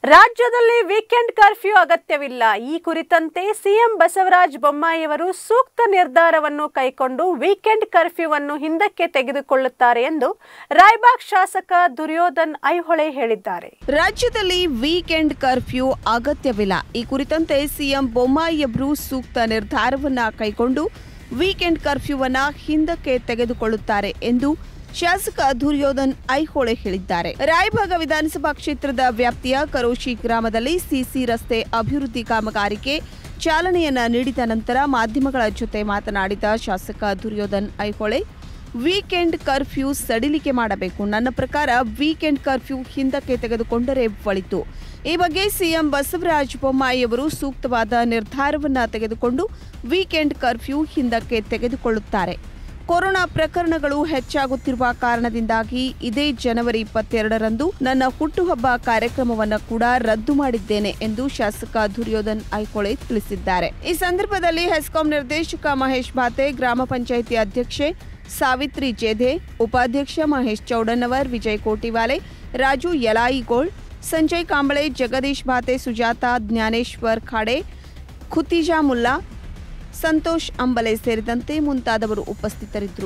ರಾಜ್ಯದಲ್ಲಿ weekend curfew ಅಗತ್ಯವಿಲ್ಲ ಈ ಕುರಿತಂತೆ ಸಿಎಂ ಬಸವರಾಜ ಬೊಮ್ಮಾಯಿಯವರು ಸೂಕ್ತ ನಿರ್ಧಾರವನ್ನು ಕೈಗೊಂಡು ವೀಕೆಂಡ್ ಕರ್ಫ್ಯೂವನ್ನು ಹಿಂದಕ್ಕೆ ತೆಗೆದುಕೊಳ್ಳುತ್ತಾರೆ ಎಂದು ರಾಯಬಾಗ್ ಶಾಸಕ ದುರ್ಯೋಧನ್ ಐಹೊಳೆ ಹೇಳಿದ್ದಾರೆ ರಾಜ್ಯದಲ್ಲಿ ವೀಕೆಂಡ್ ಕರ್ಫ್ಯೂ ಅಗತ್ಯವಿಲ್ಲ ಈ ಕುರಿತಂತೆ ಸಿಎಂ ಬೊಮ್ಮಾಯಿಯವರು ಸೂಕ್ತ ನಿರ್ಧಾರವನ್ನ ಕೈಗೊಂಡು ವೀಕೆಂಡ್ ಕರ್ಫ್ಯೂವನ್ನ ಹಿಂದಕ್ಕೆ ತೆಗೆದುಕೊಳ್ಳುತ್ತಾರೆ ಎಂದು ಶಾಸಕ ದುರ್ಯೋಧನ್ ಐಹೊಳೆ ಹೇಳಿದ್ದಾರೆ ರಾಯಭಾಗ ವಿಧಾನಸಭಾ ಕ್ಷೇತ್ರದ ವ್ಯಾಪ್ತಿಯ ಕರೋಶಿ ಗ್ರಾಮದಲ್ಲಿ ಸಿಸಿ ರಸ್ತೆ ಅಭಿವೃದ್ಧಿ ಕಾಮಗಾರಿಗೆ ಚಾಲನೆಯನ್ನ ನೀಡಿದ ನಂತರ ಮಾಧ್ಯಮಗಳ ಜೊತೆ ಮಾತನಾಡಿದ ಶಾಸಕ ದುರ್ಯೋಧನ್ ಐಹೊಳೆ ವೀಕೆಂಡ್ ಕರ್ಫ್ಯೂ ಸಡಿಲಿಕೆ ಮಾಡಬೇಕು ನನ್ನ ಪ್ರಕಾರ ವೀಕೆಂಡ್ ಕರ್ಫ್ಯೂ ಹಿಂದಕ್ಕೆ ತೆಗೆದುಕೊಂಡರೆ ಒಳಿತು ಈ ಬಗ್ಗೆ ಸಿಎಂ ಬಸವರಾಜ ಬೊಮ್ಮಾಯಿಯವರು ಸೂಕ್ತವಾದ ನಿರ್ಧಾರವನ್ನ ತೆಗೆದುಕೊಂಡು ವೀಕೆಂಡ್ ಕರ್ಫ್ಯೂ ಹಿಂದಕ್ಕೆ ತೆಗೆದುಕೊಳ್ಳುತ್ತಾರೆ ಕೊರೋನಾ ಪ್ರಕರಣಗಳು ಹೆಚ್ಚಾಗುತ್ತಿರುವ ಕಾರಣದಿಂದಾಗಿ ಇದೇ ಜನವರಿ ಇಪ್ಪತ್ತೆರಡರಂದು ನನ್ನ ಹುಟ್ಟುಹಬ್ಬ ಕಾರ್ಯಕ್ರಮವನ್ನು ಕೂಡ ರದ್ದು ಮಾಡಿದ್ದೇನೆ ಎಂದು ಶಾಸಕ ದುರ್ಯೋಧನ್ ಐಹೊಳೆ ತಿಳಿಸಿದ್ದಾರೆ ಈ ಸಂದರ್ಭದಲ್ಲಿ ಹೆಸ್ಕಾಂ ನಿರ್ದೇಶಕ ಮಹೇಶ್ ಬಾತೆ ಗ್ರಾಮ ಪಂಚಾಯಿತಿ ಅಧ್ಯಕ್ಷೆ ಸಾವಿತ್ರಿ ಜೇಧೆ ಉಪಾಧ್ಯಕ್ಷ ಮಹೇಶ್ ಚೌಡನ್ನವರ್ ವಿಜಯ್ ಕೋಟಿವಾಲೆ ರಾಜು ಯಲಾಯಿಗೋಳ್ ಸಂಜಯ್ ಕಾಂಬಳೆ ಜಗದೀಶ್ ಬಾತೆ ಸುಜಾತ ಜ್ಞಾನೇಶ್ವರ್ ಖಾಡೆ ಖುತಿಜಾ ಮುಲ್ಲಾ ಸಂತೋಷ್ ಅಂಬಲೆ ಸೇರಿದಂತೆ ಮುಂತಾದವರು ಉಪಸ್ಥಿತರಿದ್ದರು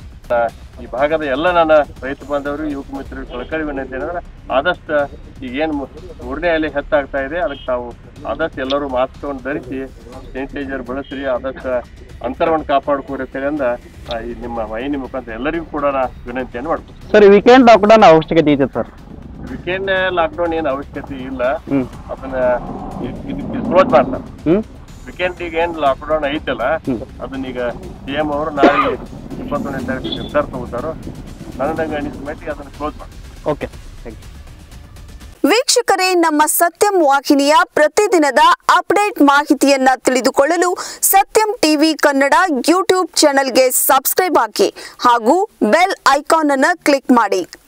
ಈ ಭಾಗದ ಎಲ್ಲ ನನ್ನ ರೈತ ಬಾಂಧವರು ಯುವಕ ಮಿತ್ರರು ಕಳಕಳಿ ವಿನಂತಿ ಏನಂದ್ರೆ ಆದಷ್ಟು ಈಗೇನು ಮೂರನೇ ಅಲೆ ಹೆಚ್ಚಾಗ್ತಾ ಇದೆ ಅದಕ್ಕೆ ತಾವು ಆದಷ್ಟು ಎಲ್ಲರೂ ಮಾಸ್ಕವನ್ನು ಧರಿಸಿ ಸ್ಯಾನಿಟೈಸರ್ ಬಳಸ್ರಿ ಆದಷ್ಟು ಅಂತರವನ್ನು ಕಾಪಾಡ್ಕೊರಿ ಅಂತೇಳಿಂದ ಆ, ಈ ನಿಮ್ಮ ವಾಹಿನಿ ಮುಖಾಂತರ ಎಲ್ಲರಿಗೂ ಕೂಡ ನಾ ವಿನಂತಿಯನ್ನು ಮಾಡ್ತೀನಿ ಸರ್ ವೀಕೆಂಡ್ ಲಾಕ್ಡೌನ್ ಅವಶ್ಯಕತೆ ಐತೆ ಸರ್ ವೀಕೆಂಡ್ ಲಾಕ್ಡೌನ್ ಏನು ಅವಶ್ಯಕತೆ ಇಲ್ಲ ಹ್ಮ್ ಅದನ್ನ ಇದಕ್ಕೆ ಕ್ಲೋಸ್ ಮಾಡ್ತಾರೆ ಹ್ಮ್ ವೀಕೆಂಡ್ ಈಗ ಏನ್ ಲಾಕ್ಡೌನ್ ಐತಲ್ಲ ಅದನ್ನ ಈಗ ಸಿ ಎಂ ಅವರು ನಾಳೆ ಇಪ್ಪತ್ತೊಂದನೇ ತಾರೀಕು ನಿರ್ಧಾರ ತಗೋತಾರೋ ನನಗೆ ಅನಿಸಿದ ಮಟ್ಟಿಗೆ ಅದನ್ನ ಕ್ಲೋಸ್ ಮಾಡಿ ಓಕೆ ಥ್ಯಾಂಕ್ ಯು ವೀಕ್ಷಕರೇ ನಮ್ಮ ಸತ್ಯಂ ವಾಹಿನಿಯ ಪ್ರತಿದಿನದ ಅಪ್ಡೇಟ್ ಮಾಹಿತಿಯನ್ನ ತಿಳಿದುಕೊಳ್ಳಲು ಸತ್ಯಂ ಟಿವಿ ಕನ್ನಡ ಯೂಟ್ಯೂಬ್ ಚಾನೆಲ್ಗೆ ಸಬ್ಸ್ಕ್ರೈಬ್ ಹಾಕಿ ಹಾಗೂ ಬೆಲ್ ಐಕಾನ್ ಅನ್ನು ಕ್ಲಿಕ್ ಮಾಡಿ